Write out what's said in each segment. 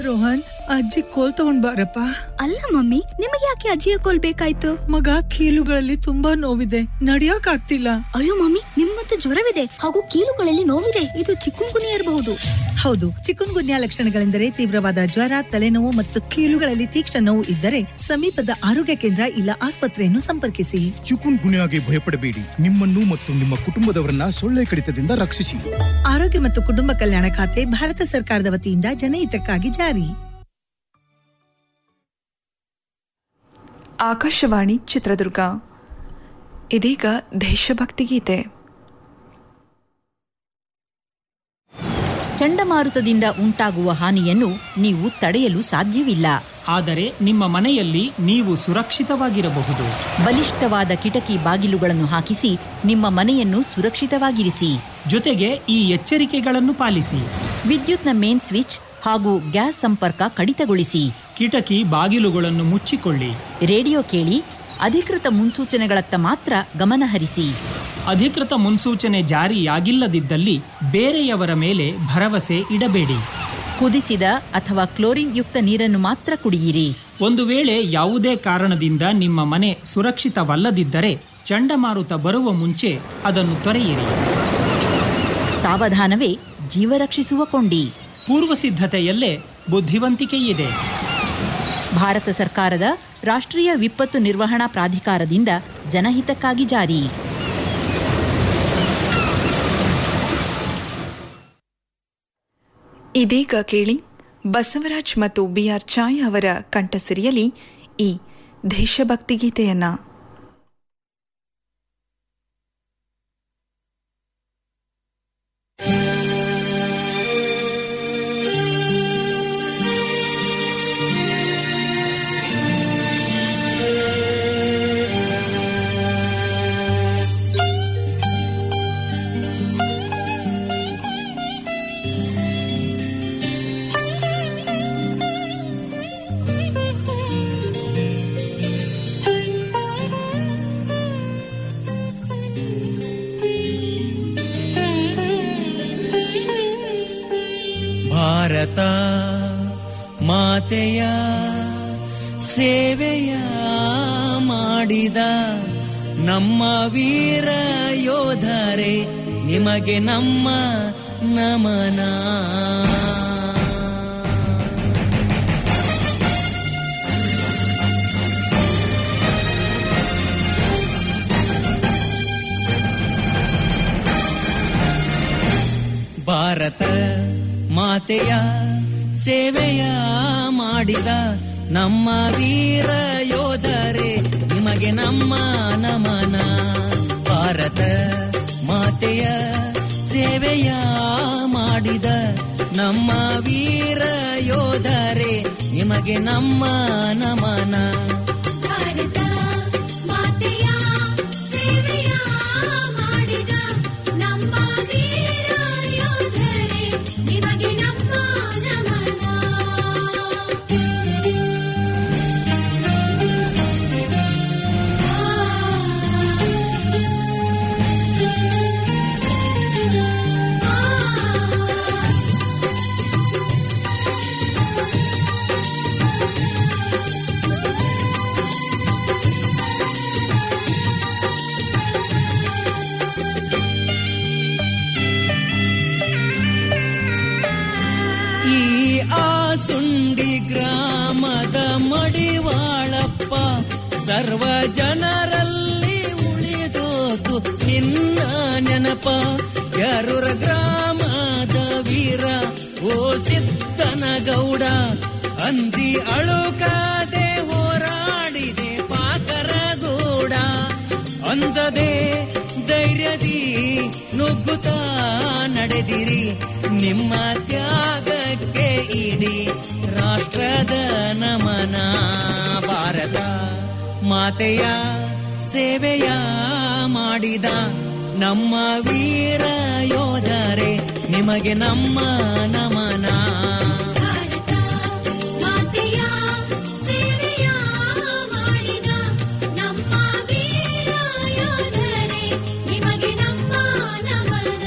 ರೋಹನ್ ಅಜ್ಜಿ ಕೋಲ್ ತಗೊಂಡ್ ಬಾರಪ್ಪ ಅಲ್ಲ ಮಮ್ಮಿ ನಿಮಗೆ ಯಾಕೆ ಅಜ್ಜಿಯ ಕೋಲ್ ಬೇಕಾಯ್ತು ಮಗ ಕೀಲುಗಳಲ್ಲಿ ತುಂಬಾ ನೋವಿದೆ ನಡಿಯಕ್ ಆಗ್ತಿಲ್ಲ ಅಯ್ಯೋ ಮಮ್ಮಿ ನಿಮ್ಮಂತೂ ಜ್ವರವಿದೆ ಹಾಗೂ ಕೀಲುಗಳಲ್ಲಿ ನೋವಿದೆ ಇದು ಚಿಕ್ಕುಂಗುನಿ ಇರಬಹುದು ಹೌದು ಚಿಕುನ್ ಗುನ್ಯಾ ಲಕ್ಷಣಗಳೆಂದರೆ ತೀವ್ರವಾದ ಜ್ವರ ತಲೆನೋವು ಮತ್ತು ಕೀಲುಗಳಲ್ಲಿ ತೀಕ್ಷ್ಣ ನೋವು ಇದ್ದರೆ ಸಮೀಪದ ಆರೋಗ್ಯ ಕೇಂದ್ರ ಇಲ್ಲ ಆಸ್ಪತ್ರೆಯನ್ನು ಸಂಪರ್ಕಿಸಿ ಚಿಕುನ್ ಗುನ್ಯಾಗೆ ಭಯಪಡಬೇಡಿ ನಿಮ್ಮನ್ನು ಮತ್ತು ನಿಮ್ಮ ಕುಟುಂಬದವರನ್ನ ಸೊಳ್ಳೆ ಕಡಿತದಿಂದ ರಕ್ಷಿಸಿ ಆರೋಗ್ಯ ಮತ್ತು ಕುಟುಂಬ ಕಲ್ಯಾಣ ಖಾತೆ ಭಾರತ ಸರ್ಕಾರದ ವತಿಯಿಂದ ಜನಹಿತಕ್ಕಾಗಿ ಜಾರಿ ಆಕಾಶವಾಣಿ ಚಿತ್ರದುರ್ಗ ಇದೀಗ ದೇಶಭಕ್ತಿ ಗೀತೆ ಚಂಡಮಾರುತದಿಂದ ಉಂಟಾಗುವ ಹಾನಿಯನ್ನು ನೀವು ತಡೆಯಲು ಸಾಧ್ಯವಿಲ್ಲ ಆದರೆ ನಿಮ್ಮ ಮನೆಯಲ್ಲಿ ನೀವು ಸುರಕ್ಷಿತವಾಗಿರಬಹುದು ಬಲಿಷ್ಠವಾದ ಕಿಟಕಿ ಬಾಗಿಲುಗಳನ್ನು ಹಾಕಿಸಿ ನಿಮ್ಮ ಮನೆಯನ್ನು ಸುರಕ್ಷಿತವಾಗಿರಿಸಿ ಜೊತೆಗೆ ಈ ಎಚ್ಚರಿಕೆಗಳನ್ನು ಪಾಲಿಸಿ ವಿದ್ಯುತ್ನ ಮೇನ್ ಸ್ವಿಚ್ ಹಾಗೂ ಗ್ಯಾಸ್ ಸಂಪರ್ಕ ಕಡಿತಗೊಳಿಸಿ ಕಿಟಕಿ ಬಾಗಿಲುಗಳನ್ನು ಮುಚ್ಚಿಕೊಳ್ಳಿ ರೇಡಿಯೋ ಕೇಳಿ ಅಧಿಕೃತ ಮುನ್ಸೂಚನೆಗಳತ್ತ ಮಾತ್ರ ಗಮನಹರಿಸಿ ಅಧಿಕೃತ ಮುನ್ಸೂಚನೆ ಜಾರಿಯಾಗಿಲ್ಲದಿದ್ದಲ್ಲಿ ಬೇರೆಯವರ ಮೇಲೆ ಭರವಸೆ ಇಡಬೇಡಿ ಕುದಿಸಿದ ಅಥವಾ ಕ್ಲೋರಿನ್ ಯುಕ್ತ ನೀರನ್ನು ಮಾತ್ರ ಕುಡಿಯಿರಿ ಒಂದು ವೇಳೆ ಯಾವುದೇ ಕಾರಣದಿಂದ ನಿಮ್ಮ ಮನೆ ಸುರಕ್ಷಿತವಲ್ಲದಿದ್ದರೆ ಚಂಡಮಾರುತ ಬರುವ ಮುಂಚೆ ಅದನ್ನು ತೊರೆಯಿರಿ ಸಾವಧಾನವೇ ಜೀವ ರಕ್ಷಿಸುವ ಕೊಂಡಿ ಪೂರ್ವ ಸಿದ್ಧತೆಯಲ್ಲೇ ಬುದ್ಧಿವಂತಿಕೆ ಇದೆ ಭಾರತ ಸರ್ಕಾರದ ರಾಷ್ಟ್ರೀಯ ವಿಪತ್ತು ನಿರ್ವಹಣಾ ಪ್ರಾಧಿಕಾರದಿಂದ ಜನಹಿತಕ್ಕಾಗಿ ಜಾರಿ ಇದೀಗ ಕೇಳಿ ಬಸವರಾಜ್ ಮತ್ತು ಬಿ ಆರ್ ಚಾಯ್ ಅವರ ಕಂಠಸಿರಿಯಲ್ಲಿ ಈ ದೇಶಭಕ್ತಿ ಗೀತೆಯನ್ನ ಭಾರತ ಮಾತೆಯ ಸೇವೆಯ ಮಾಡಿದ ನಮ್ಮ ವೀರ ಯೋಧರೇ ನಿಮಗೆ ನಮ್ಮ ನಮನ ಭಾರತ ಮಾತೆಯ ಸೇವೆಯ ಮಾಡಿದ ನಮ್ಮ ವೀರ ಯೋಧರೇ ನಿಮಗೆ ನಮ್ಮ ನಮನ ಭಾರತ ಮಾತೆಯ ಸೇವೆಯ ಮಾಡಿದ ನಮ್ಮ ವೀರ ಯೋಧರೇ ನಿಮಗೆ ನಮ್ಮ ನಮನ ಭಾರತ ಮಾತೆಯ ಸೇವೆಯ ಮಾಡಿದ ನಮ್ಮ ವೀರ ಯೋಧರೇ ನಿಮಗೆ ನಮ್ಮ ನಮನ ಈ ಆಸುಂಡಿ ಗ್ರಾಮದ ಮಡಿವಾಳಪ್ಪ ಸರ್ವ ಜನರಲ್ಲಿ ಉಳಿದೋದು ನಿನ್ನ ನೆನಪ ಯರೂರ ಗ್ರಾಮದ ವೀರ ಓ ಸಿದ್ದನ ಗೌಡ ಅಂದಿ ಅಳುಕಾದೆ ಹೋರಾಡಿದೆ ಪಾಕರ ಗೌಡ ಅಂಜದೆ ಧೈರ್ಯದಿ ನುಗ್ಗುತ್ತಾ ನಡೆದಿರಿ ನಿಮ್ಮ ತ್ಯಾಗಕ್ಕೆ ಇಡೀ ರಾಷ್ಟ್ರದ ನಮನ ಭಾರತ ಮಾತೆಯ ಸೇವೆಯ ಮಾಡಿದ ನಮ್ಮ ವೀರ ಯೋಧರೇ ನಿಮಗೆ ನಮ್ಮ ನಮನ ಭಾರತ ಮಾತೆಯ ಸೇವೆಯ ಮಾಡಿದ ನಮ್ಮ ವೀರ ಯೋಧರೇ ನಿಮಗೆ ನಮ್ಮ ನಮನ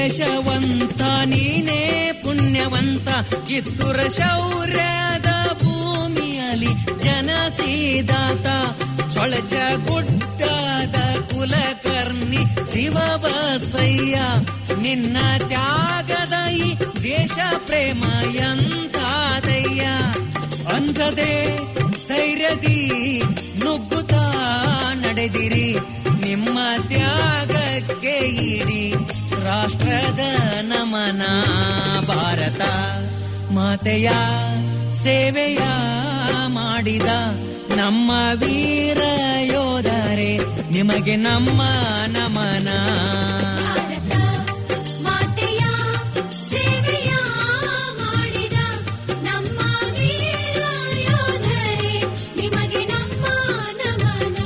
ದೇಶವಂತ ನೀನೇ ಪುಣ್ಯವಂತ ಕಿತ್ತೂರ ಶೌರ್ಯದ ಭೂಮಿಯಲ್ಲಿ ಜನಸಿದಾತ ಚೊಳಚ ಗುಡ್ಡದ ಕುಲಕರ್ಣಿ ಶಿವ ಬಸಯ್ಯ ನಿನ್ನ ತ್ಯಾಗದ ಈ ದೇಶ ಪ್ರೇಮ ಎಂತಾದಯ್ಯ ಅಂಜದೆ ಧೈರ್ಯದಿ ನುಗ್ಗುತ್ತಾ ನಡೆದಿರಿ ನಿಮ್ಮ ತ್ಯಾಗಕ್ಕೆ ಇಡಿ ರಾಷ್ಟ್ರದ ನಮನ ಭಾರತ ಮಾತೆಯ ಸೇವೆಯ ಮಾಡಿದ ನಮ್ಮ ವೀರ ಯೋಧರೇ ನಿಮಗೆ ನಮ್ಮ ನಮನ ಭಾರತ ಮಾತೆಯ ಸೇವೆಯ ಮಾಡಿದ ನಮ್ಮ ವೀರ ಯೋಧರೇ ನಿಮಗೆ ನಮ್ಮ ನಮನ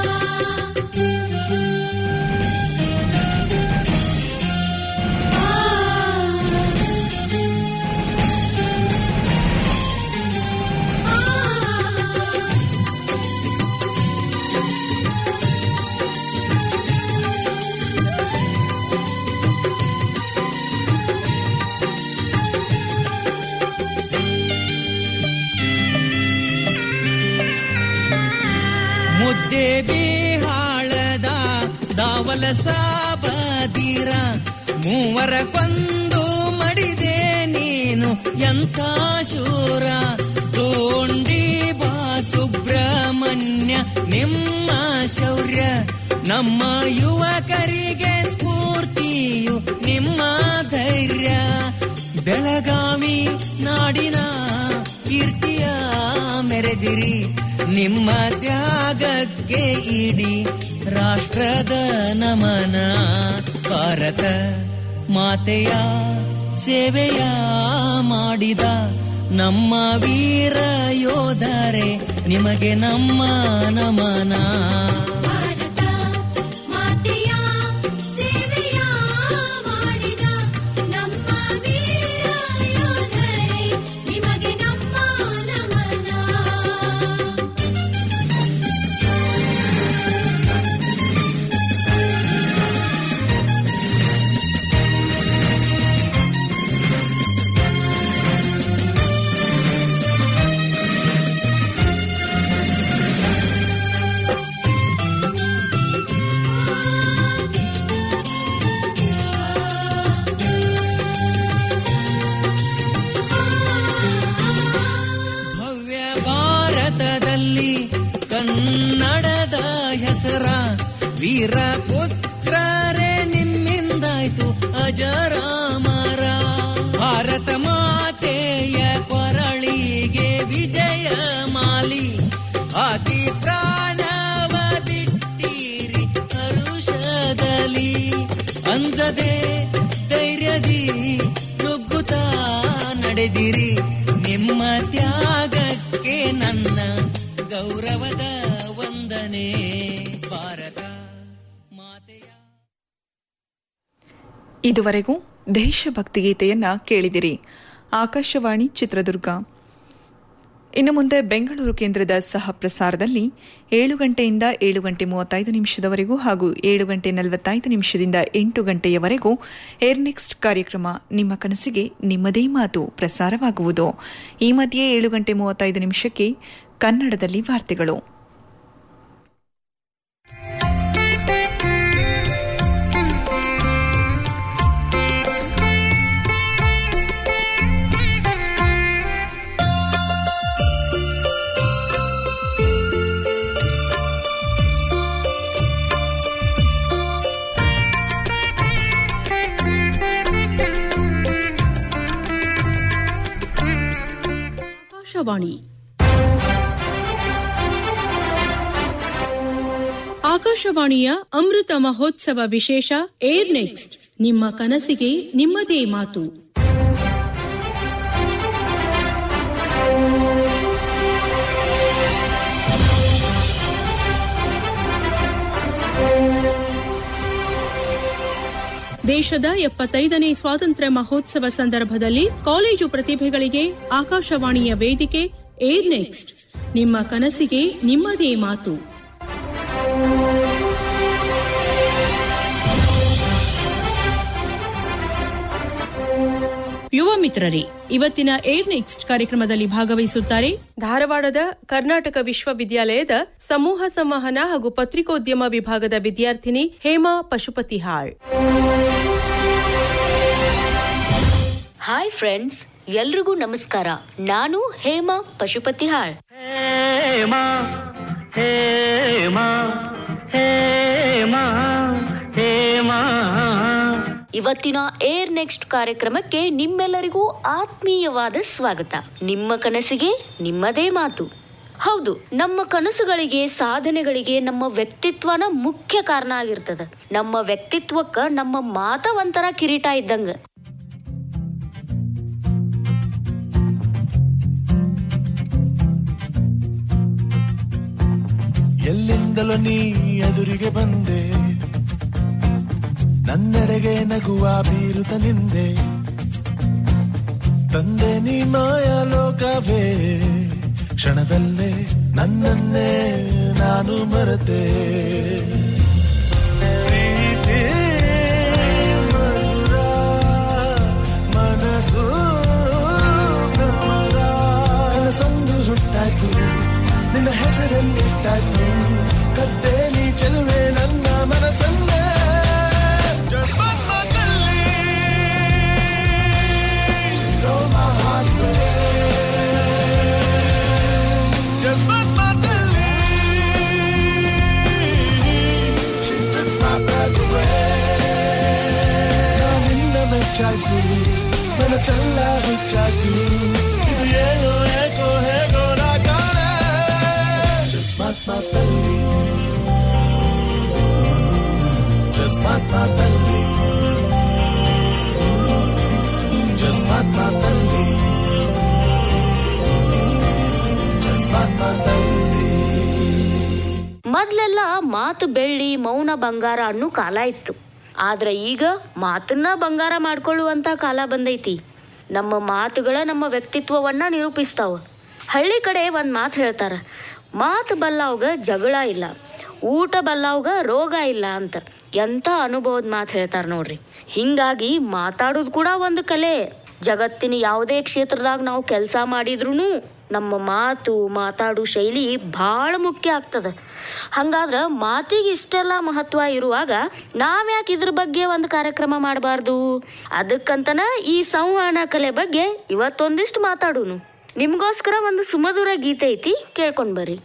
ಮುದ್ದೆ ಬಿಹಾಳದ ದಾವಲ ಸಾಬದೀರ ಮೂವರ ಕೊಂದು ಮಡಿದೆ ನೀನು ಎಂಥ ಶೂರ ತೋಂಡಿ ಬಾ ಸುಬ್ರಹ್ಮಣ್ಯ ನಿಮ್ಮ ಶೌರ್ಯ ನಮ್ಮ ಯುವಕರಿಗೆ ಸ್ಫೂರ್ತಿಯು ನಿಮ್ಮ ಧೈರ್ಯ ಬೆಳಗಾವಿ ನಾಡಿನ ಕೀರ್ತಿಯ ಮೆರೆದಿರಿ ನಿಮ್ಮ ತ್ಯಾಗಕ್ಕೆ ಇಡಿ ರಾಷ್ಟ್ರದ ನಮನ ಭಾರತ ಮಾತೆಯ ಸೇವೆಯ ಮಾಡಿದ ನಮ್ಮ ವೀರ ಯೋಧರೇ ನಿಮಗೆ ನಮ್ಮ ನಮನ ಭಾರತ ಮಾತೆಯ ಸೇವೆಯ ಮಾಡಿದ ನಮ್ಮ ವೀರ ಯೋಧರೇ ನಿಮಗೆ ನಮ್ಮ ನಮನ ಭವ್ಯ ಭಾರತದಲ್ಲಿ ಕನ್ನಡದ ಹೆಸರ ವೀರ ಪುತ್ರರೇ ನಿಮ್ಮಿಂದಾಯ್ತು ಅಜರಾಮರ ಭಾರತ ಮಾತೆಯ ಕೊರಳಿಗೆ ವಿಜಯ ಮಾಲಿ ಅತಿ ಪ್ರಾಣವ ಬಿಟ್ಟಿರಿ ಹರುಷದಲ್ಲಿ ಅಂಜದೆ ಧೈರ್ಯದಿ ನುಗ್ಗುತ್ತಾ ನಡೆದಿರಿ ನಿಮ್ಮ ತ್ಯಾಗಕ್ಕೆ ನನ್ನ ಗೌರವದ ವಂದನೆ ಭಾರತ ಮಾತೆಯ ಇದುವರೆಗೂ ದೇಶಭಕ್ತಿ ಗೀತೆಯನ್ನ ಕೇಳಿದಿರಿ ಆಕಾಶವಾಣಿ ಚಿತ್ರದುರ್ಗ ಇನ್ನು ಮುಂದೆ ಬೆಂಗಳೂರು ಕೇಂದ್ರದ ಸಹ ಪ್ರಸಾರದಲ್ಲಿ ಏಳು ಗಂಟೆಯಿಂದ ಏಳು ಗಂಟೆ ಮೂವತ್ತೈದು ನಿಮಿಷದವರೆಗೂ ಹಾಗೂ ಏಳು ಗಂಟೆ ನಲವತ್ತೈದು ನಿಮಿಷದಿಂದ ಎಂಟು ಗಂಟೆಯವರೆಗೂ ಏರ್ ನೆಕ್ಸ್ಟ್ ಕಾರ್ಯಕ್ರಮ ನಿಮ್ಮ ಕನಸಿಗೆ ನಿಮ್ಮದೇ ಮಾತು ಪ್ರಸಾರವಾಗುವುದು ಈ ಮಧ್ಯೆ ಏಳು ಗಂಟೆ ಮೂವತ್ತೈದು ನಿಮಿಷಕ್ಕೆ ಕನ್ನಡದಲ್ಲಿ ವಾರ್ತೆಗಳು ಆಕಾಶವಾಣಿ ಆಕಾಶವಾಣಿಯ ಅಮೃತ ಮಹೋತ್ಸವ ವಿಶೇಷ ಏರ್ ನೆಕ್ಸ್ಟ್ ನಿಮ್ಮ ಕನಸಿಗೆ ನಿಮ್ಮದೇ ಮಾತು ದೇಶದ ಎಪ್ಪತ್ತೈದನೇ ಸ್ವಾತಂತ್ರ್ಯ ಮಹೋತ್ಸವ ಸಂದರ್ಭದಲ್ಲಿ ಕಾಲೇಜು ಪ್ರತಿಭೆಗಳಿಗೆ ಆಕಾಶವಾಣಿಯ ವೇದಿಕೆ ಏರ್ ನೆಕ್ಸ್ಟ್ ನಿಮ್ಮ ಕನಸಿಗೆ ನಿಮ್ಮದೇ ಮಾತು ಯುವ ಮಿತ್ರರೇ ಇವತ್ತಿನ ಏರ್ ನೆಕ್ಸ್ಟ್ ಕಾರ್ಯಕ್ರಮದಲ್ಲಿ ಭಾಗವಹಿಸುತ್ತಾರೆ ಧಾರವಾಡದ ಕರ್ನಾಟಕ ವಿಶ್ವವಿದ್ಯಾಲಯದ ಸಮೂಹ ಸಂವಹನ ಹಾಗೂ ಪತ್ರಿಕೋದ್ಯಮ ವಿಭಾಗದ ವಿದ್ಯಾರ್ಥಿನಿ ಹೇಮಾ ಪಶುಪತಿಹಾಳ್ ಹಾಯ್ ಫ್ರೆಂಡ್ಸ್ ಎಲ್ರಿಗೂ ನಮಸ್ಕಾರ ನಾನು ಹೇಮಾ ಪಶುಪತಿಹಾಳ್ ಹೇಮಾ ಹೇಮಾ ಹೇಮಾ ಹೇಮಾ ಇವತ್ತಿನ ಏರ್ ನೆಕ್ಸ್ಟ್ ಕಾರ್ಯಕ್ರಮಕ್ಕೆ ನಿಮ್ಮೆಲ್ಲರಿಗೂ ಆತ್ಮೀಯವಾದ ಸ್ವಾಗತ ನಿಮ್ಮ ಕನಸಿಗೆ ನಿಮ್ಮದೇ ಮಾತು ಹೌದು ನಮ್ಮ ಕನಸುಗಳಿಗೆ ಸಾಧನೆಗಳಿಗೆ ನಮ್ಮ ವ್ಯಕ್ತಿತ್ವನ ಮುಖ್ಯ ಕಾರಣ ಆಗಿರ್ತದ ನಮ್ಮ ವ್ಯಕ್ತಿತ್ವಕ್ಕ ನಮ್ಮ ಮಾತ ಒಂಥರ ಕಿರೀಟ ಇದ್ದಂಗ ಎಲ್ಲಿಂದಲೋ ನೀ ಎದುರಿಗೆ ಬಂದೆ ನನ್ನೆಡೆಗೆ ನಗುವ ಬೀರುತ್ತ ನಿಂದೆ ತಂದೆ ನೀ ಮಾಯ ಲೋಕವೇ ಕ್ಷಣದಲ್ಲೇ ನನ್ನನ್ನೇ ನಾನು ಮರೆತೆ ಪ್ರೀತಿ ಮಧುರ, ಮನಸ್ಸು ಭ್ರಮರ. ಕನಸೊಂದು ಹುಟ್ಟಾಯ್ತು ನಿನ್ನ ಹೆಸರನ್ನಿಟ್ಟಾಯ್ತು ಕದ್ದೆ ನೀ ಚೆಲುವೆ ನನ್ನ ಮನಸ್ಸನ್ನೇ ಜಸ್ಮತ್ಮದಲ್ಲಿ She stole my heart away. ಜಸ್ಮತ್ಮದಲ್ಲಿ She took my breath away. ನಾನಿನ್ನ ಮೆಚ್ಚಾಯ್ತು ಮನಸ್ಸೆಲ್ಲ ಹುಚ್ಚಾಯ್ತು ಇದು ಏನೋ ಏಕೋ ಹೇಗೋ ನಾ ಕಾಣೆ ಜಸ್ಮತ್ಮದಲ್ಲಿ ಜಸ್ಮತ್ಮದಲ್ಲಿ ಜಸ್ಮತ್ಮದಲ್ಲಿ ಜಸ್ಮತ್ಮದಲ್ಲಿ ಮೊದ್ಲೆಲ್ಲ ಮಾತು ಬೆಳ್ಳಿ ಮೌನ ಬಂಗಾರ ಅನ್ನೋ ಕಾಲ ಇತ್ತು ಆದ್ರೆ ಈಗ ಮಾತನ್ನ ಬಂಗಾರ ಮಾಡ್ಕೊಳ್ಳುವಂತ ಕಾಲ ಬಂದೈತಿ ನಮ್ಮ ಮಾತುಗಳ ನಮ್ಮ ವ್ಯಕ್ತಿತ್ವವನ್ನ ನಿರೂಪಿಸ್ತಾವ ಹಳ್ಳಿ ಕಡೆ ಒಂದ್ ಮಾತು ಹೇಳ್ತಾರ ಮಾತು ಬಲ್ಲವ್ಗ ಜಗಳ ಇಲ್ಲ ಊಟ ಬಲ್ಲವ್ಗ ರೋಗ ಇಲ್ಲ ಅಂತ ಎಂಥ ಅನುಭವದ ಮಾತು ಹೇಳ್ತಾರ ನೋಡ್ರಿ ಹಿಂಗಾಗಿ ಮಾತಾಡೋದು ಕೂಡ ಒಂದು ಕಲೆ ಜಗತ್ತಿನ ಯಾವುದೇ ಕ್ಷೇತ್ರದಾಗ ನಾವು ಕೆಲಸ ಮಾಡಿದ್ರೂ ನಮ್ಮ ಮಾತು ಮಾತಾಡೋ ಶೈಲಿ ಭಾಳ ಮುಖ್ಯ ಆಗ್ತದ ಹಂಗಾದ್ರೆ ಮಾತಿಗೆ ಇಷ್ಟೆಲ್ಲ ಮಹತ್ವ ಇರುವಾಗ ನಾವ್ಯಾಕೆ ಇದ್ರ ಬಗ್ಗೆ ಒಂದು ಕಾರ್ಯಕ್ರಮ ಮಾಡಬಾರ್ದು ಅದಕ್ಕಂತನ ಈ ಸಂವಹನ ಕಲೆ ಬಗ್ಗೆ ಇವತ್ತೊಂದಿಷ್ಟು ಮಾತಾಡೋನು ನಿಮ್ಗೋಸ್ಕರ ಒಂದು ಸುಮಧುರ ಗೀತೆ ಐತಿ ಕೇಳ್ಕೊಂಡ್ ಬರ್ರಿ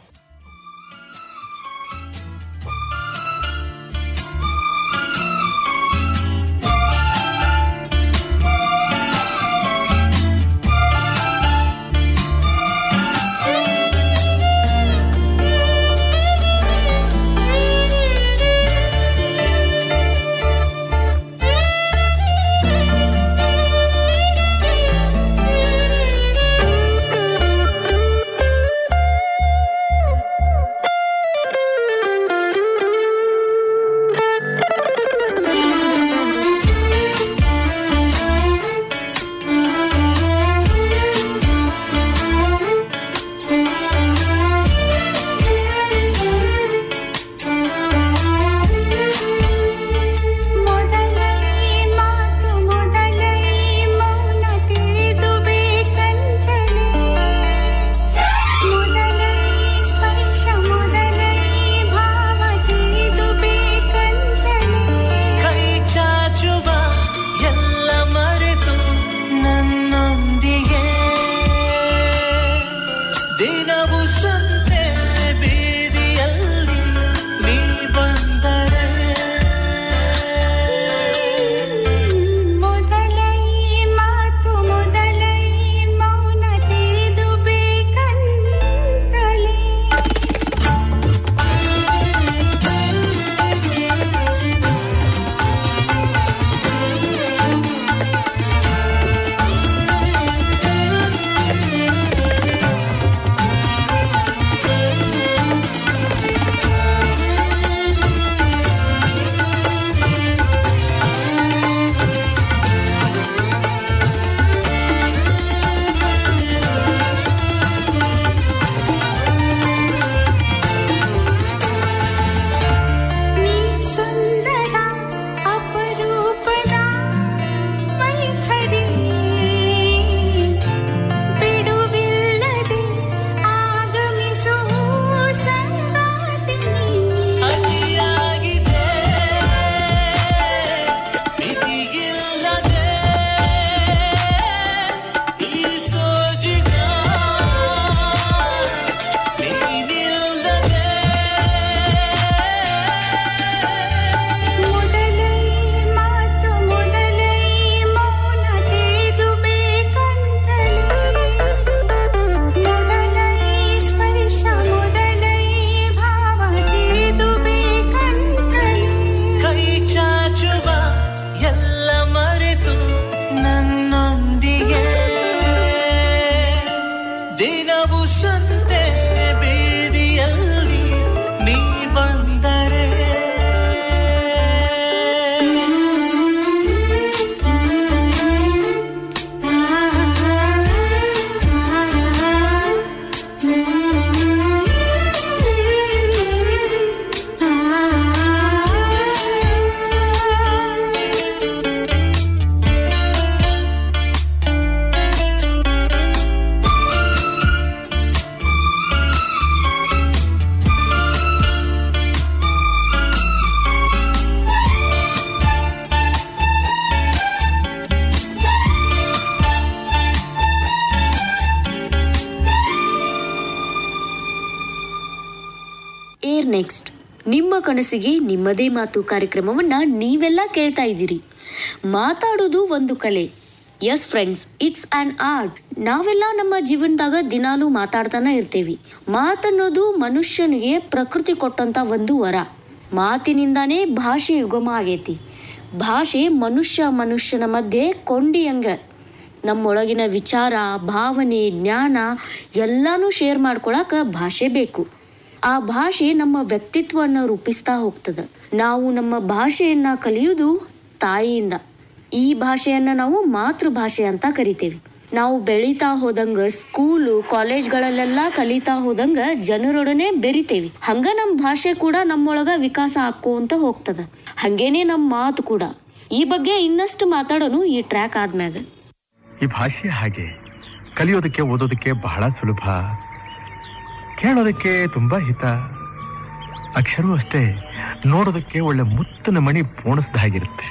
ನೆಕ್ಸ್ಟ್ ನಿಮ್ಮ ಕನಸಿಗೆ ನಿಮ್ಮದೇ ಮಾತು ಕಾರ್ಯಕ್ರಮವನ್ನ ನೀವೆಲ್ಲ ಕೇಳ್ತಾ ಇದ್ದೀರಿ ಮಾತಾಡೋದು ಒಂದು ಕಲೆ as friends it's an art ನಾವೆಲ್ಲ ನಮ್ಮ ಜೀವನದಾಗ ದಿನಾಲೂ ಮಾತಾಡ್ತಾನೆ ಇರ್ತೀವಿ ಮಾತನ್ನೋದು ಮನುಷ್ಯನಿಗೆ ಪ್ರಕೃತಿ ಕೊಟ್ಟಂತ ಒಂದು ವರ ಮಾತಿನಿಂದಾನೇ ಭಾಷೆ ಯುಗಮ ಆಗೈತಿ ಭಾಷೆ ಮನುಷ್ಯ ಮನುಷ್ಯನ ಮಧ್ಯೆ ಕೊಂಡಿಯಂಗ ನಮ್ಮೊಳಗಿನ ವಿಚಾರ ಭಾವನೆ ಜ್ಞಾನ ಎಲ್ಲಾನು ಶೇರ್ ಮಾಡ್ಕೊಳಕ ಭಾಷೆ ಬೇಕು ಆ ಭಾಷೆ ನಮ್ಮ ವ್ಯಕ್ತಿತ್ವವನ್ನು ರೂಪಿಸ್ತಾ ಹೋಗ್ತದೆ ನಾವು ನಮ್ಮ ಭಾಷೆಯನ್ನ ಕಲಿಯುವುದು ತಾಯಿಯಿಂದ ಈ ಭಾಷೆಯನ್ನ ನಾವು ಮಾತೃಭಾಷೆ ಅಂತ ಕರಿತೇವೆ ನಾವು ಬೆಳೀತಾ ಹೋದಂಗ ಸ್ಕೂಲು ಕಾಲೇಜ್ಗಳಲ್ಲೆಲ್ಲ ಕಲಿತಾ ಹೋದಂಗ ಜನರೊಡನೆ ಬೆರಿತೇವಿ ಹಂಗ ನಮ್ಮ ಭಾಷೆ ಕೂಡ ನಮ್ಮೊಳಗ ವಿಕಾಸ ಆಕ್ಕೋಂತ ಹೋಗ್ತದ ಹಂಗೇನೆ ನಮ್ಮ ಮಾತು ಕೂಡ ಈ ಬಗ್ಗೆ ಇನ್ನಷ್ಟು ಮಾತಾಡೋನು ಈ ಟ್ರ್ಯಾಕ್ ಆದ್ಮ್ಯಾಗ ಈ ಭಾಷೆ ಹಾಗೆ ಕಲಿಯೋದಕ್ಕೆ ಓದೋದಕ್ಕೆ ಬಹಳ ಸುಲಭ ಕೇಳೋದಕ್ಕೆ ತುಂಬಾ ಹಿತ ಅಕ್ಷರವೂ ಅಷ್ಟೇ ನೋಡೋದಕ್ಕೆ ಒಳ್ಳೆ ಮುತ್ತಿನ ಮಣಿ ಪೋಣಿಸ್ದ ಹಾಗಿರುತ್ತೆ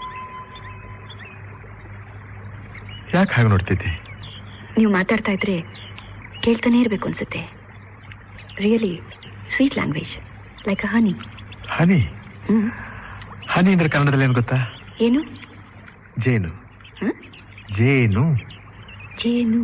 ಯಾಕೆ ಹಾಗೆ ನೋಡ್ತಿದ್ದೆ ನೀವು ಮಾತಾಡ್ತಾ ಇದ್ರೆ ಕೇಳ್ತಾನೆ ಇರ್ಬೇಕು ಅನ್ಸುತ್ತೆ really sweet language like a honey honey honey ಅಂದ್ರೆ ಕನ್ನಡದಲ್ಲಿ ಏನು ಗೊತ್ತಾ ಏನು ಜೇನು ಜೇನು ಜೇನು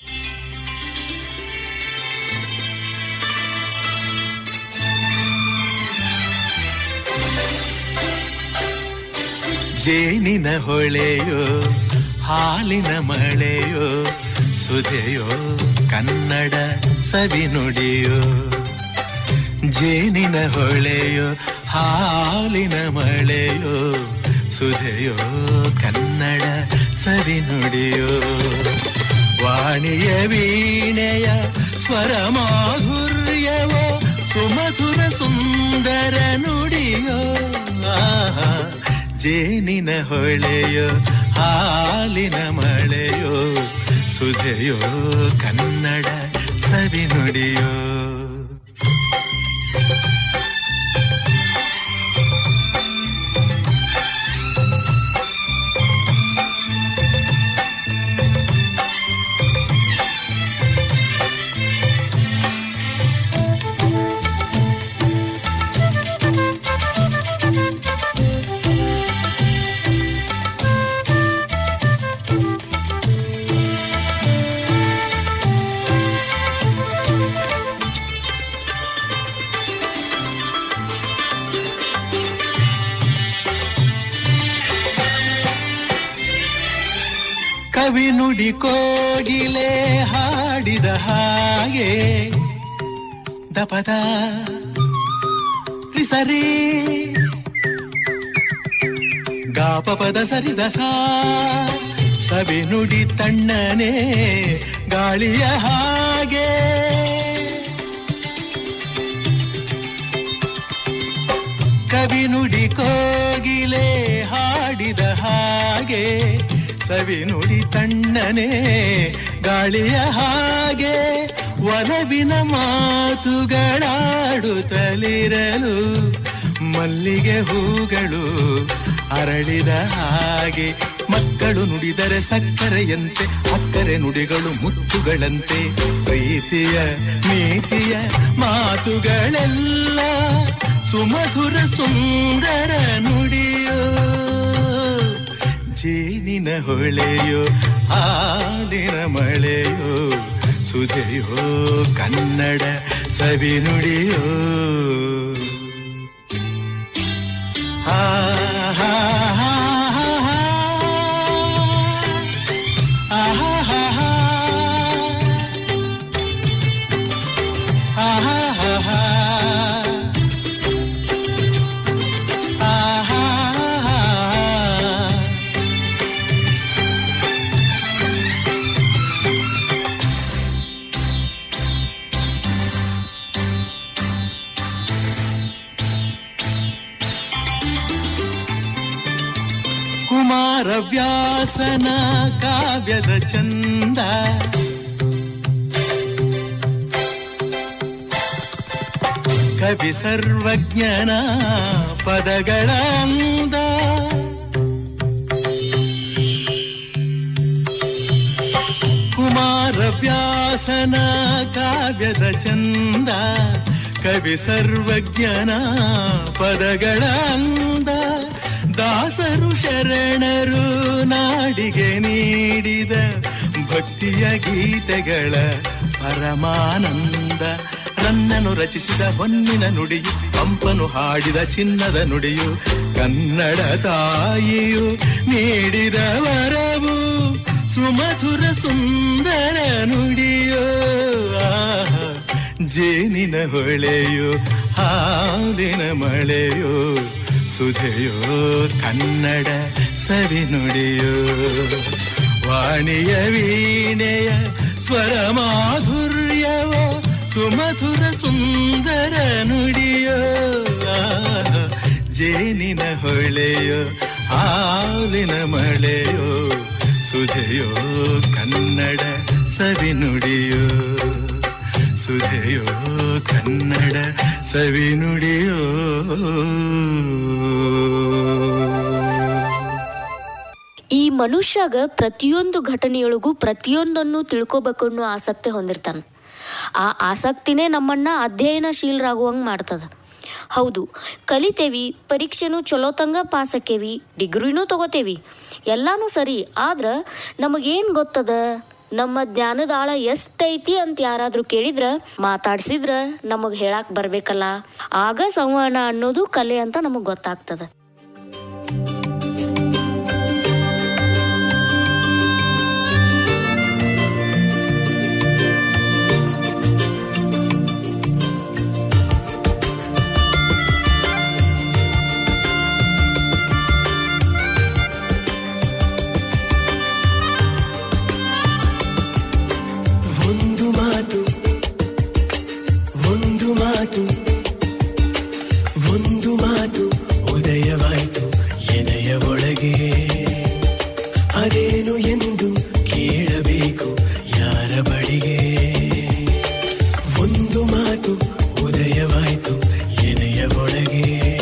ಜೇನಿನ ಹೊಳೆಯೋ ಹಾಲಿನ ಮಳೆಯೋ ಸುಧೆಯೋ ಕನ್ನಡ ಸವಿ ನುಡಿಯೋ ಜೇನಿನ ಹೊಳೆಯೋ ಹಾಲಿನ ಮಳೆಯೋ ಸುಧೆಯೋ ಕನ್ನಡ ಸವಿ ನುಡಿಯೋ ವಾಣಿಯ ವೀಣೆಯ ಸ್ವರ ಮಾಧುರ್ಯವೋ ಸುಮಧುರ ಸುಂದರ ನುಡಿಯೋ ಆಹಾ ಜೇನಿನ ಹೊಳೆಯೋ ಹಾಲಿನ ಮಳೆಯೋ ಸುಧೆಯೋ ಕನ್ನಡ ಸವಿ ನುಡಿಯೋ ಕವಿ ನುಡಿ ಕೋಗಿಲೆ ಹಾಡಿದ ಹಾಗೆ ದಪದ ಸರಿ ಗಾಪಪದ ಸರಿದ ಸಾ ಸವಿ ನುಡಿ ತಣ್ಣನೆ ಗಾಳಿಯ ಹಾಗೆ ಕವಿ ನುಡಿ ಕೋಗಿಲೆ ಹಾಡಿದ ಹಾಗೆ ಸವಿ ನುಡಿ ತಣ್ಣನೆ ಗಾಳಿಯ ಹಾಗೆ ಒಲವಿನ ಮಾತುಗಳಾಡುತ್ತಲಿರಲು ಮಲ್ಲಿಗೆ ಹೂಗಳು ಅರಳಿದ ಹಾಗೆ ಮಕ್ಕಳು ನುಡಿದರೆ ಸಕ್ಕರೆಯಂತೆ ಅಕ್ಕರೆ ನುಡಿಗಳು ಮುತ್ತುಗಳಂತೆ ಪ್ರೀತಿಯ ನೀತಿಯ ಮಾತುಗಳೆಲ್ಲ ಸುಮಧುರ ಸುಂದರ ನುಡಿಯೋ ಜೇನಿನ ಹೊಳೆಯೋ ಹಾಲಿನ ಮಳೆಯೋ ಸುಧೆಯೋ ಕನ್ನಡ ಸವಿ ನುಡಿಯೋ ಹಾ ಹಾ ಹಾ ಹಾ ಹಾ. ಆಹಾ ಹಾ ಹಾ. ಆಹಾ ಹಾ ಹಾ. ಆಹಾ ಹಾ ಹಾ. ಕುಮಾರವ್ಯಾಸನ ಕಾವ್ಯದ ಚಂದ ಕವಿ ಸರ್ವಜ್ಞನ ಪದಗಳ ಅಂದ ಕುಮಾರವ್ಯಾಸನ ಕಾವ್ಯದ ಚಂದ ಕವಿ ಸರ್ವಜ್ಞನ ಪದಗಳ ಅಂದ ದಾಸರು ಶರಣರು ನಾಡಿಗೆ ನೀಡಿದ ಭಕ್ತಿಯ ಗೀತೆಗಳ ಪರಮಾನಂದ ರನ್ನನು ರಚಿಸಿದ ಹೊನ್ನಿನ ನುಡಿಯು ಪಂಪನು ಹಾಡಿದ ಚಿನ್ನದ ನುಡಿಯು ಕನ್ನಡ ತಾಯಿಯು ನೀಡಿದ ವರವು ಸುಮಧುರ ಸುಂದರ ನುಡಿಯೋ ಆಹಾ, ಜೇನಿನ ಹೊಳೆಯೋ ಹಾಲಿನ ಮಳೆಯೋ ಸುಧೆಯೋ ಕನ್ನಡ ಸವಿ ನುಡಿಯೋ ವಾಣಿಯ ವೀಣೆಯ ಸ್ವರ ಮಾಧುರ್ಯವೋ ಸುಮಧುರ ಸುಂದರ ನುಡಿಯೋ ಆಹಾ, ಜೇನಿನ ಹೊಳೆಯೋ ಹಾಲಿನ ಮಳೆಯೋ ಸುಧೆಯೋ ಕನ್ನಡ ಸವಿ ನುಡಿಯೋ ಸುಧೆಯೋ ಕನ್ನಡ ಸವಿ ನುಡಿಯೋ ಈ ಮನುಷ್ಯಗ ಪ್ರತಿಯೊಂದು ಘಟನೆಯೊಳಗೂ ಪ್ರತಿಯೊಂದನ್ನು ತಿಳ್ಕೊಬೇಕು ಅನ್ನೋ ಆಸಕ್ತಿ ಹೊಂದಿರ್ತಾನೆ ಆ ಆಸಕ್ತಿನೇ ನಮ್ಮನ್ನ ಅಧ್ಯಯನಶೀಲರಾಗುವಂಗೆ ಮಾಡ್ತದ ಹೌದು ಕಲಿತೇವಿ ಪರೀಕ್ಷೆನೂ ಚಲೋ ತಂಗ ಪಾಸ್ ಆಕೇವಿ ಡಿಗ್ರಿನೂ ತಗೋತೇವಿ ಎಲ್ಲಾನು ಸರಿ ಆದ್ರ ನಮಗೇನ್ ಗೊತ್ತದ ನಮ್ಮ ಜ್ಞಾನದ ಆಳ ಎಷ್ಟೈತಿ ಅಂತ ಯಾರಾದ್ರೂ ಕೇಳಿದ್ರ ಮಾತಾಡ್ಸಿದ್ರ ನಮಗ್ ಹೇಳಾಕ್ ಬರ್ಬೇಕಲ್ಲ ಆಗ ಸಂವಹನ ಅನ್ನೋದು ಕಲೆ ಅಂತ ನಮಗ್ ಗೊತ್ತಾಗ್ತದ ಒಂದು ಮಾತು ಒಂದು ಮಾತು ಒಂದು ಮಾತು ಉದಯವಾಯಿತು ಎದೆಯ ಒಳಗೆ ಅದೇನು ಎಂದು ಕೇಳಬೇಕು ಯಾರ ಬಳಿಗೆ ಒಂದು ಮಾತು ಉದಯವಾಯಿತು ಎದೆಯ ಒಳಗೆ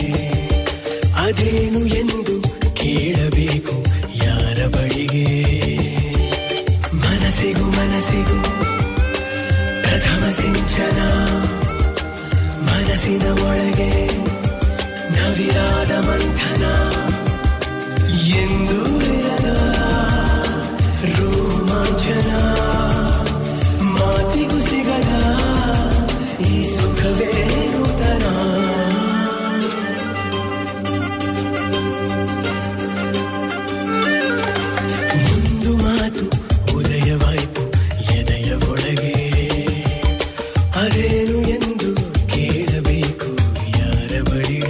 ಅದೇನು ಎಂದು ಕೇಳಬೇಕು ಯಾರ ಬಳಿಗೆ ಮನಸ್ಸಿಗೂ ಮನಸ್ಸಿಗೂ ಪ್ರಥಮ ಸಿಂಚನ ಮನಸ್ಸಿನ ಒಳಗೆ ನವಿರಾದ ಮಂಥನ ಎಂದು ಇರದ ರೋಮಾಂಚನ ಮಾತಿಗೂ ಸಿಗದ ಈ ಸುಖವೇ ನೂತನ ಒಂದು ಮಾತು ಉದಯವಾಯಿತು ಎದೆಯ ಒಳಗೆ ಅದೇನು ಎಂದು ಕೇಳಬೇಕು ಯಾರ ಬಳಿಗೆ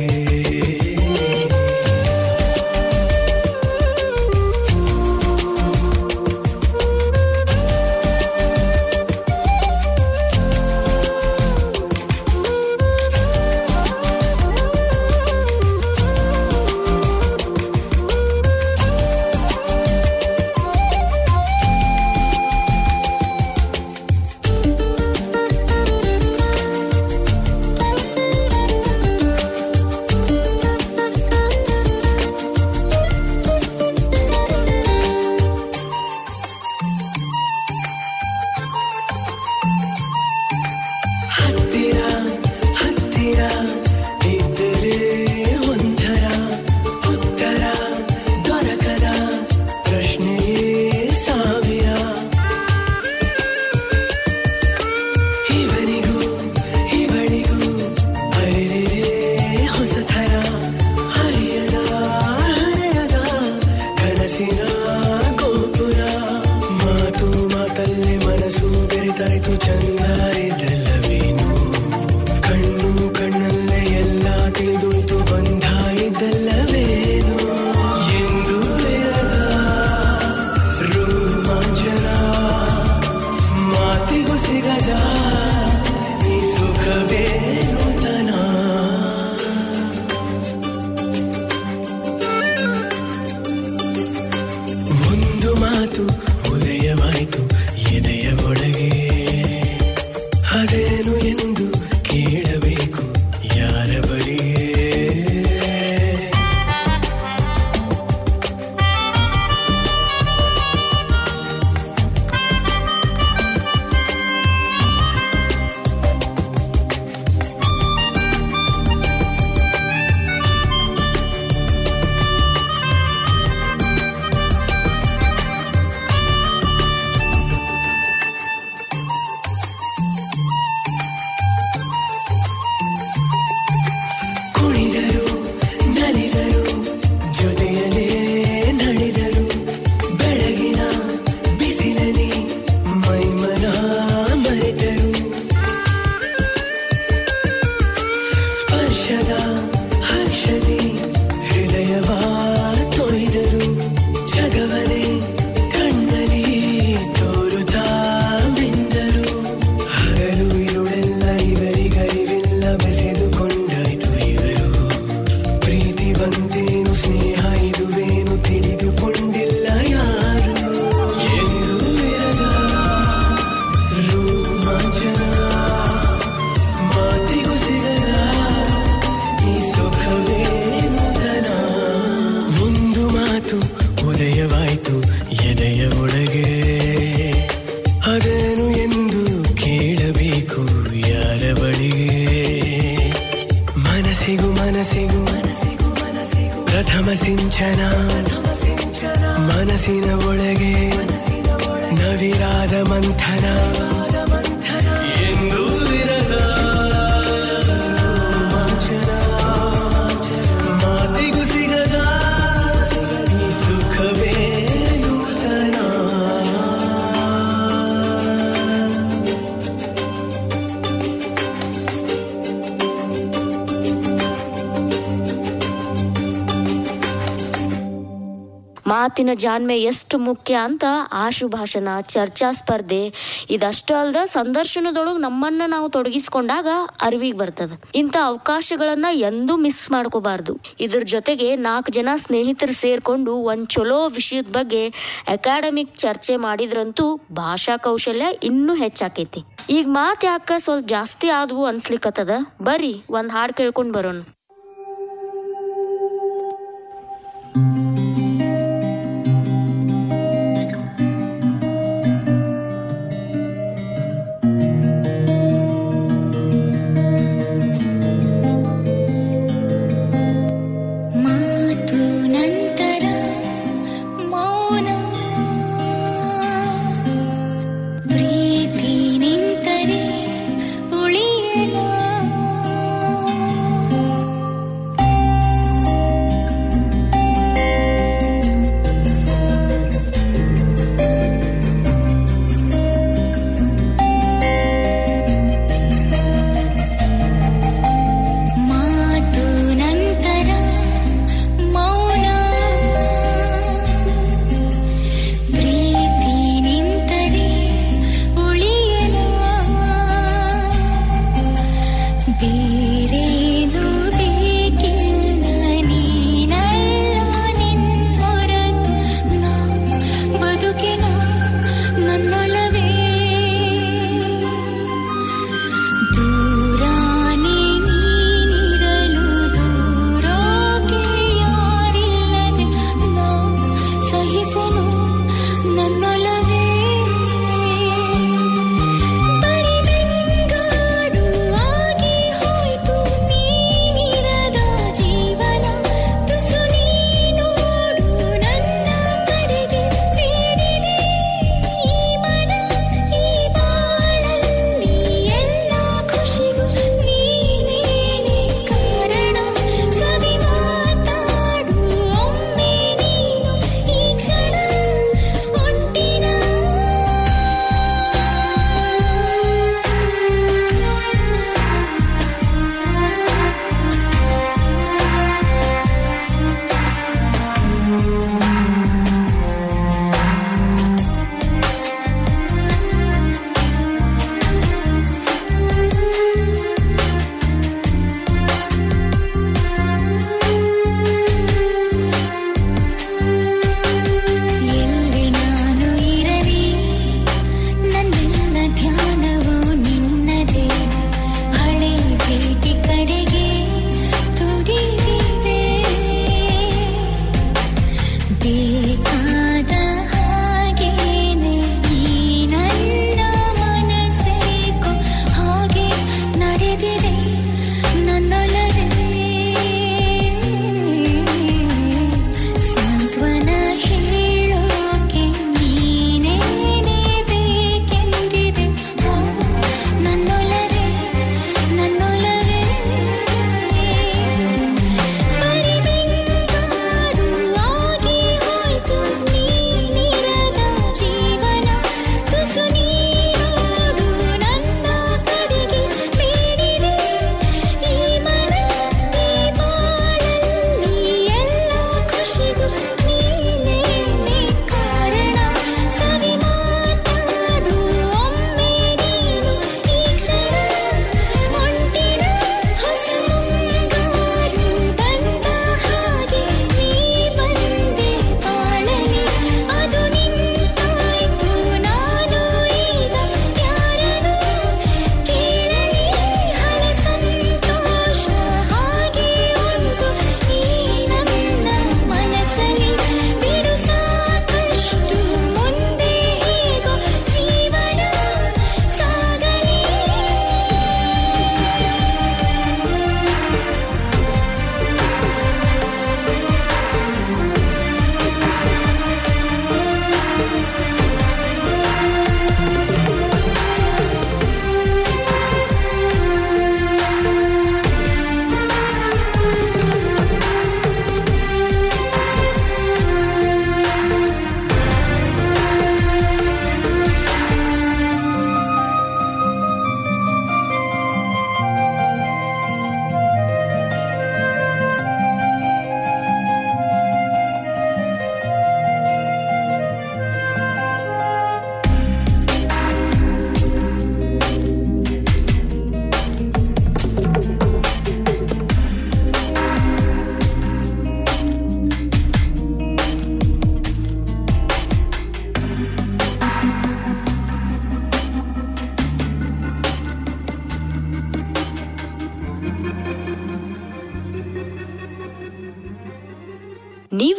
ಹತ್ತಿರ ಹತ್ತಿರ ಇದ್ದರೆ ಒಂಥರ ಉತ್ತರ ದೊರಕದ ಪ್ರಶ್ನೆಯೇ ಸಾವಿರ ಇವನಿಗೂ ಇವಳಿಗೂ ಅರೆರೆ ಹೊಸಥರ ಹರಿಯದ ಹರೆಯದ ಕನಸಿನ ಗೋಪುರ ಮಾತು ಮಾತಲ್ಲಿ ಮನಸ್ಸು ಬೆರೆತಾಯ್ತು ಚಂದ ಇದ್ದಲ್ಲವೇನು ಕಣ್ಣು ಕಣ್ಣಲ್ಲೇ ಎಲ್ಲ ತಿಳಿದೋಯ್ತು ಬಂಧ ಇದ್ದಲ್ಲವೇನು ಎಂದು ಇರದ ರೋಮಾಂಚನ ಮಾತಿಗೂ ಸಿಗದ ಈ ಸುಖವೇ ನೂತನ ಒಂದು ಮಾತು ಉದಯವಾಯಿತು ಎದೆಯ ಒಳಗೆ ನವಿರಾದ ಮಂಥನ ಎಂದೂ ಇರದ ರೋಮಾಂಚನ. ಮಾತಿಗೂ ಸಿಗದ ಈ ಸುಖವೇ ನೂತನ ಮಾತಿನ ಜಾಣ್ಮೆ ಎಷ್ಟು ಮುಖ್ಯ ಅಂತ ಆಶು ಭಾಷಣ ಚರ್ಚಾ ಸ್ಪರ್ಧೆ ಇದಷ್ಟು ಅಲ್ದ ಸಂದರ್ಶನದೊಳಗೆ ನಮ್ಮನ್ನ ನಾವು ತೊಡಗಿಸ್ಕೊಂಡಾಗ ಅರಿವಿಗೆ ಬರ್ತದ ಇಂಥ ಅವಕಾಶಗಳನ್ನ ಎಂದೂ ಮಿಸ್ ಮಾಡ್ಕೋಬಾರ್ದು ಇದ್ರ ಜೊತೆಗೆ ನಾಲ್ಕು ಜನ ಸ್ನೇಹಿತರು ಸೇರ್ಕೊಂಡು ಒಂದ್ ಚಲೋ ವಿಷಯದ ಬಗ್ಗೆ ಅಕಾಡೆಮಿಕ್ ಚರ್ಚೆ ಮಾಡಿದ್ರಂತೂ ಭಾಷಾ ಕೌಶಲ್ಯ ಇನ್ನೂ ಹೆಚ್ಚಾಕೈತಿ ಈಗ ಮಾತ್ ಯಾಕ ಸ್ವಲ್ಪ ಜಾಸ್ತಿ ಆದ್ವು ಅನ್ಸ್ಲಿಕ್ಕತ್ತದ ಬರ್ರಿ ಒಂದ್ ಹಾಡ್ ಕೇಳ್ಕೊಂಡ್ ಬರೋಣ ಮಾತು ನಂತರ ಮೌನ ಪ್ರೀತಿ ನಿಂತರೆ ಉಳಿಯಲ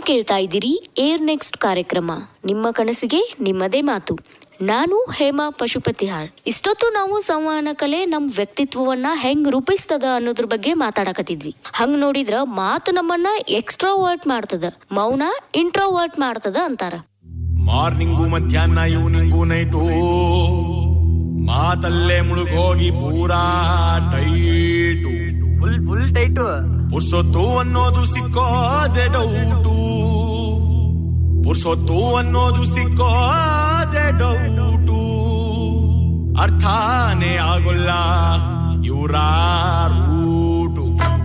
ಕೇಳ್ತಾ ಇದ್ದೀರಿ ಏರ್ ನೆಕ್ಸ್ಟ್ ಕಾರ್ಯಕ್ರಮ ನಿಮ್ಮ ಕನಸಿಗೆ ನಿಮ್ಮದೇ ಮಾತು ನಾನು ಹೇಮಾ ಪಶುಪತಿಹಾಳ್ ಇಷ್ಟೊತ್ತು ನಾವು ಸಂವಹನ ಕಲೆ ನಮ್ ವ್ಯಕ್ತಿತ್ವವನ್ನ ಹೆಂಗ್ ರೂಪಿಸ್ತದ ಅನ್ನೋದ್ರ ಬಗ್ಗೆ ಮಾತಾಡಕತ್ತಿದ್ವಿ ಹಂಗ್ ನೋಡಿದ್ರ ಮಾತು ನಮ್ಮನ್ನ ಎಕ್ಸ್ಟ್ರೋವರ್ಟ್ ಮಾಡ್ತದ ಮೌನ ಇಂಟ್ರೋವರ್ಟ್ ಮಾಡ್ತದ ಅಂತಾರ ಮಾರ್ನಿಂಗು ಮಧ್ಯಾಹ್ನ ಈವ್ನಿಂಗು ನೈಟು ಮಾತಲ್ಲೇ ಮುಳುಗೋಗಿ ಪೂರಾ ಟೈಟು ಫುಲ್ ಫುಲ್ ಟೈಟು ಪುರ್ಸೊತ್ತು ಅನ್ನೋದು ಸಿಕ್ಕೋದೆ ಡೌಟು ಪುರ್ಸೊತ್ತು ಅನ್ನೋದು ಸಿಕ್ಕೋದೆ ಡೌಟು ಅರ್ಥಾನೇ ಆಗೋಲ್ಲ ಇವರ ರೂಟು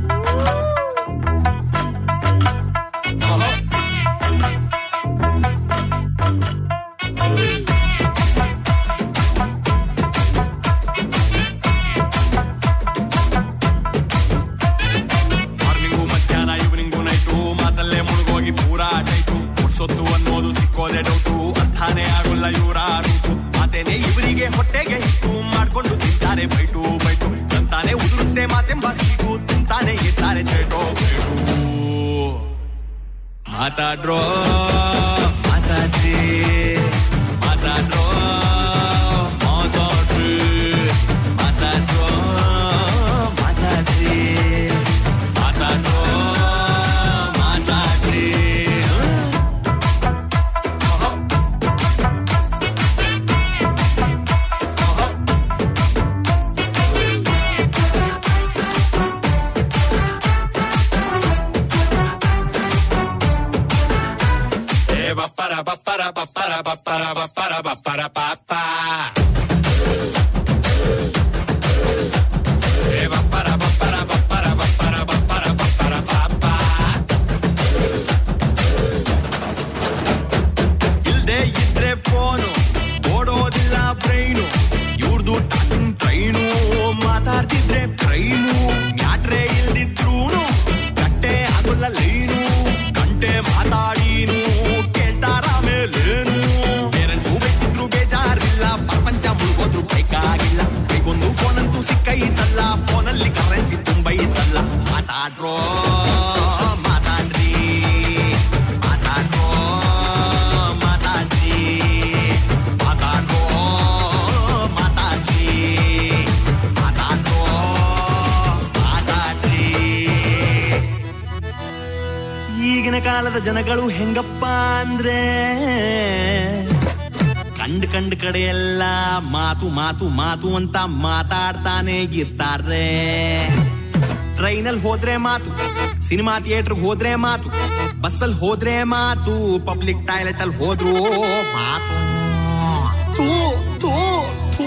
ಮಾರ್ನಿಂಗು ಮಧ್ಯಾಹ್ನ ಈವ್ನಿಂಗು ನೈಟು ಮಾತಲ್ಲೇ ಮುಳುಗೋಗಿ ಪೂರಾ ಟೈಟು ಪುರ್ಸೊತ್ತು ಅನ್ನೋದು ಸಿಕ್ಕೋದೆ ಡೌಟು ಅರ್ಥಾನೇ ಆಗೋಲ್ಲ ಇವರ ರೂಟು ಮಾತೇನೆ ಇವರಿಗೆ ಹೊಟ್ಟೆಗೆ ಹಿಟ್ಟು ಮಾಡ್ಕೊಂಡು ತಿಂತಾರೆ ಬೈಟು ಬೈಟು ತಂತಾನೆ ಉದುರುತ್ತೆ ಮಾತೆಂಬ ಸೀಟು ತಿಂತಾನೆ ಇರ್ತಾರೆ ಚೇಟೋ ಬೇಟು ಮಾತಾಡ್ರೋ ಮಾತಾಡ್ರಿ ಮಾತಾಡ್ರೋ ಮಾತಾಡ್ರಿ ಮಾತಾಡ್ರೋ ಮಾತಾಡ್ರಿ ಮಾತಾಡ್ರೋ ಮಾತಾಡ್ರಿ Eh, bappara, bappara, bappara, bappara, bappara, bappara, pappa. Eh, bappara, bappara, bappara, bappara, bappara, bappara, pappa. ಇಲ್ದೆ ಇದ್ರೆ ಫೋನು ಓಡೋದಿಲ್ಲ ಬ್ರೈನು ಇವ್ರದು ಟಾಕಿಂಗ್ ಟ್ರೈನು ಮಾತಾಡ್ತಿದ್ರೆ ಟ್ರೈನು ಮ್ಯಾಟ್ರೆ ಇಲ್ದಿದ್ರೂನು ಕಟ್ಟೆ ಆಗೋಲ್ಲ ಲೈನು ಗಂಟೆ ಮಾತಾಡೀನು ಕೇಳ್ತಾರ ಮೇಲೇನು ಪೇರೆಂಟ್ಸು ಬೇಕಿದ್ರು ಬೇಜಾರಿಲ್ಲ ಪ್ರಪಂಚ ಮುಳುಗೋದ್ರು ಬೇಕಾಗಿಲ್ಲ ಕೈಗೊಂದು ಫೋನ್ ಅಂತೂ ಸಿಕ್ಕೈತಲ್ಲ ಫೋನಲ್ಲಿ ಕರೆನ್ಸಿ ತುಂಬೈತಲ್ಲ ಮಾತಾಡ್ರೋ ಮಾತಾಡ್ರಿ ಮಾತಾಡ್ರೋ ಮಾತಾಡ್ರಿ ಮಾತಾಡ್ರೋ ಮಾತಾಡ್ರಿ ಮಾತಾಡ್ರೋ ಮಾತಾಡ್ರಿ ಈಗಿನ ಕಾಲದ ಜನಗಳು ಹೆಂಗಪ್ಪ ಅಂದ್ರೆ ಕಂಡ್ ಕಂಡ್ ಕಡೆ ಎಲ್ಲ ಮಾತು ಮಾತು ಮಾತು ಅಂತ ಮಾತಾಡ್ತಾನೆ ಇರ್ತಾರೆ ಟ್ರೈನಲ್ಲಿ ಹೋದ್ರೆ ಮಾತು ಸಿನಿಮಾ ಥಿಯೇಟರ್ ಹೋದ್ರೆ ಮಾತು ಬಸ್ಸಲ್ಲಿ ಹೋದ್ರೆ ಮಾತು ಪಬ್ಲಿಕ್ ಟಾಯ್ಲೆಟ್ ಅಲ್ಲಿ ಹೋದ್ರು ಮಾತು ಥೂ ಥೂ ಥೂ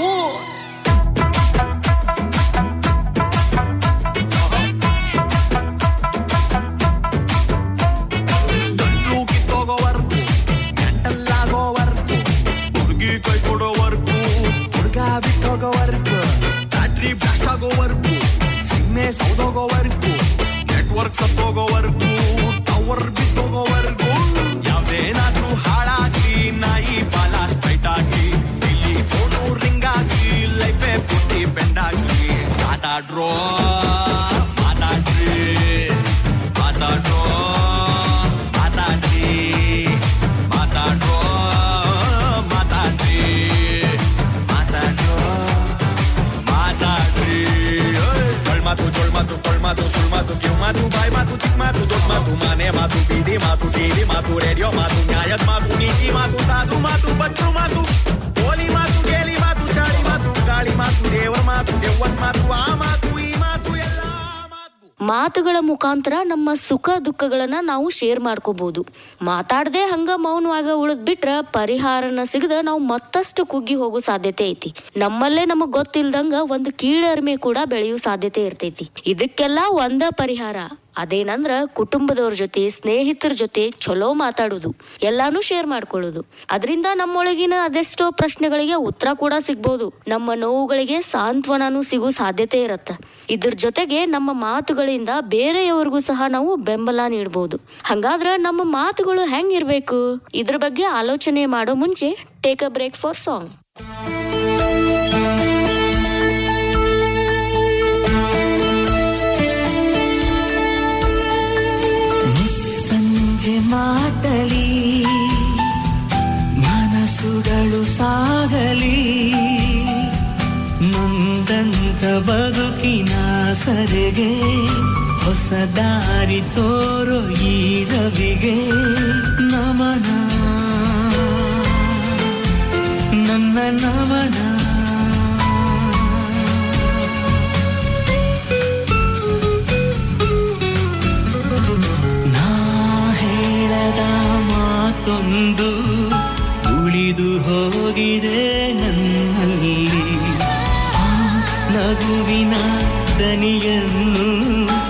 ಗಂಟ್ಲು ಕಿತ್ತೋಗೋವರ್ಗು ಮೆಂಟಲ್ಲಾಗೋವರ್ಗು ಹುಡುಗಿ ಕೈ ಕೊಡೋವರ್ಗು ಹುಡುಗ ಬಿಟ್ಟೋಗೋವರ್ಗು ಬ್ಯಾಟ್ರಿ ಬ್ಲಾಸ್ಟ್ ಆಗೋವರ್ಗು ಸಿಮ್ಮೆ ಸೌದೋಗೋವರ್ಗು ನೆಟ್ವರ್ಕ್ ಸತ್ತೋಗೋವರ್ಗು ಟವರ್ ಬಿತ್ತೋಗೋವರ್ಗು ಯಾವ್ದೇನಾದ್ರೂ ಹಾಳಾಗಿ ನಾಯಿ ಬಾಲ ಸ್ಟ್ರೈಟ್ ಆಗಿ ಇಲ್ಲಿ ಫೋನು ರಿಂಗ್ ಆಗಿ ಲೈಫೇ ಪುಟ್ಟಿ ಬೆಂಡಾಗಿ ಮಾತಾಡ್ರೋ ಮಾತಾಡ್ರಿ ಮಾತಾಡ್ರೋ ಮಾತಾಡ್ರಿ ಮಾತಾಡ್ರೋ ಮಾತಾಡ್ರಿ ಮಾತಾಡ್ರೋ ಮಾತಾಡ್ರಿ ಜೊಳ್ ಮಾತು ಜೊಳ್ ಮಾತು ಕೊಳ್ ಮಾತು ಸುಳ್ ಮಾತು ಕಿವ್ ಮಾತು ಬಾಯ್ ಮಾತು ಚಿಕ್ಕ ಮಾತು ದೊಡ್ಡ ಮಾತು ಮನೆ ಮಾತು ಬೀದಿ ಮಾತು ಟಿವಿ ಮಾತು ರೇಡಿಯೋ ಮಾತು ನ್ಯಾಯದ ಮಾತು ನೀತಿ ಮಾತು ಸಾಧು ಮಾತು ಬಚ್ಚು ಮಾತು ಕೋಲಿ ಮಾತು ಗೇಲಿ ಮಾತು ಚಾಳಿ ಮಾತು ಗಾಳಿ ಮಾತು ದೇವರ ಮಾತು ದೆವ್ವನ್ ಮಾತು ಆ ಮಾತು ಈ ಮಾತು ಎಲ್ಲ ಮಾತುಗಳ ಮುಖಾಂತರ ನಮ್ಮ ಸುಖ ದುಃಖಗಳನ್ನ ನಾವು ಶೇರ್ ಮಾಡ್ಕೋಬಹುದು ಮಾತಾಡದೆ ಹಂಗ ಮೌನವಾಗ ಉಳಿದ್ ಬಿಟ್ರ ಪರಿಹಾರನ ಸಿಗದ ನಾವು ಮತ್ತಷ್ಟು ಕುಗ್ಗಿ ಹೋಗೋ ಸಾಧ್ಯತೆ ಐತಿ ನಮ್ಮಲ್ಲೇ ನಮಗ್ ಗೊತ್ತಿಲ್ದಂಗ ಒಂದು ಕೀಳರಿಮೆ ಕೂಡ ಬೆಳೆಯೋ ಸಾಧ್ಯತೆ ಇರ್ತೈತಿ ಇದಕ್ಕೆಲ್ಲ ಒಂದ ಪರಿಹಾರ ಅದೇನಂದ್ರ ಕುಟುಂಬದವ್ರ ಜೊತೆ ಸ್ನೇಹಿತರ ಜೊತೆ ಚಲೋ ಮಾತಾಡುದು ಎಲ್ಲಾನು ಶೇರ್ ಮಾಡ್ಕೊಳ್ಳೋದು ಅದರಿಂದ ನಮ್ಮೊಳಗಿನ ಅದೆಷ್ಟೋ ಪ್ರಶ್ನೆಗಳಿಗೆ ಉತ್ತರ ಕೂಡ ಸಿಗ್ಬೋದು ನಮ್ಮ ನೋವುಗಳಿಗೆ ಸಾಂತ್ವನನೂ ಸಿಗೋ ಸಾಧ್ಯತೆ ಇರತ್ತ ಇದ್ರ ಜೊತೆಗೆ ನಮ್ಮ ಮಾತುಗಳಿಂದ ಬೇರೆಯವರಿಗೂ ಸಹ ನಾವು ಬೆಂಬಲ ನೀಡಬಹುದು ಹಂಗಾದ್ರ ನಮ್ಮ ಮಾತುಗಳು ಹೆಂಗಿರ್ಬೇಕು ಇದ್ರ ಬಗ್ಗೆ ಆಲೋಚನೆ ಮಾಡೋ ಮುಂಚೆ take a break for song ಮುಸ್ಸಂಜೆ ಮಾತಲಿ ಮನಸ್ಸುಗಳು ಸಾಗಲಿ ನೊಂದಂತ ಬದುಕಿನ ಸರಿಗೆ ಹೊಸ ದಾರಿ ತೋರೋ ಈ ರವಿಗೆ ನಮನ ನನ್ನ ನಮನ ನಾ ಹೇಳದ ಮಾತೊಂದು ಉಳಿದು ಹೋಗಿದೆ ನನ್ನಲ್ಲಿ ಆ ನಗುವಿನ ದನಿಯನ್ನು